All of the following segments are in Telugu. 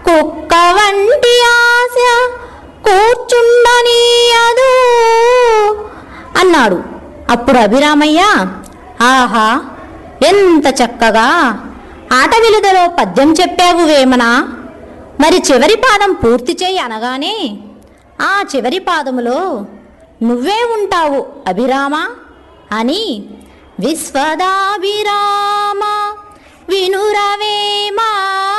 కుక్క వంటి ఆశ కూర్చుండనీయదు అన్నాడు అప్పుడు అభిరామయ్య ఆహా ఎంత చక్కగా ఆట విలుదలో పద్యం చెప్పావు వేమనా మరి చివరి పాదం పూర్తి చేయి అనగానే ఆ చివరి పాదములో నువ్వే ఉంటావు అభిరామ అని విశ్వదాభిరామ వినురవేమా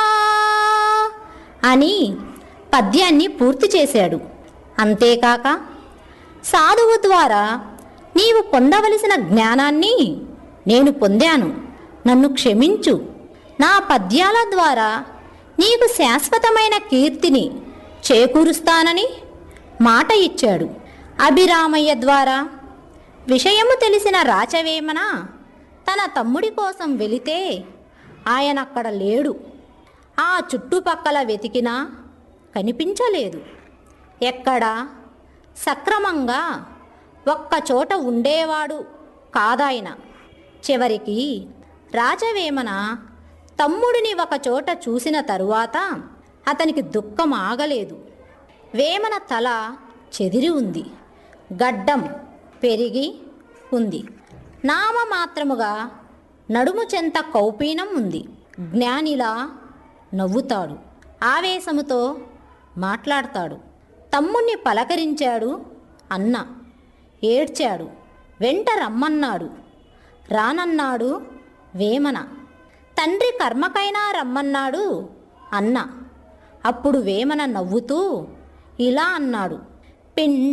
అని పద్యాన్ని పూర్తి చేశాడు అంతేకాక సాధువు ద్వారా నీవు పొందవలసిన జ్ఞానాన్ని నేను పొందాను నన్ను క్షమించు నా పద్యాల ద్వారా నీకు శాశ్వతమైన కీర్తిని చేకూరుస్తానని మాట ఇచ్చాడు అభిరామయ్య ద్వారా విషయము తెలిసిన రాచవేమన తన తమ్ముడి కోసం వెళితే ఆయన అక్కడ లేడు ఆ చుట్టుపక్కల వెతికినా కనిపించలేదు ఎక్కడా సక్రమంగా ఒక్కచోట ఉండేవాడు కాదాయన చివరికి రాజవేమన తమ్ముడిని ఒకచోట చూసిన తరువాత అతనికి దుఃఖం ఆగలేదు వేమన తల చెదిరి ఉంది గడ్డం పెరిగి ఉంది నామమాత్రముగా నడుము చెంత కౌపీనం ఉంది జ్ఞానిలా నవ్వుతాడు ఆవేశముతో మాట్లాడతాడు తమ్ముణ్ణి పలకరించాడు అన్న ఏడ్చాడు వెంట రమ్మన్నాడు రానన్నాడు వేమన తండ్రి కర్మకైనా రమ్మన్నాడు అన్న అప్పుడు వేమన నవ్వుతూ ఇలా అన్నాడు పిండ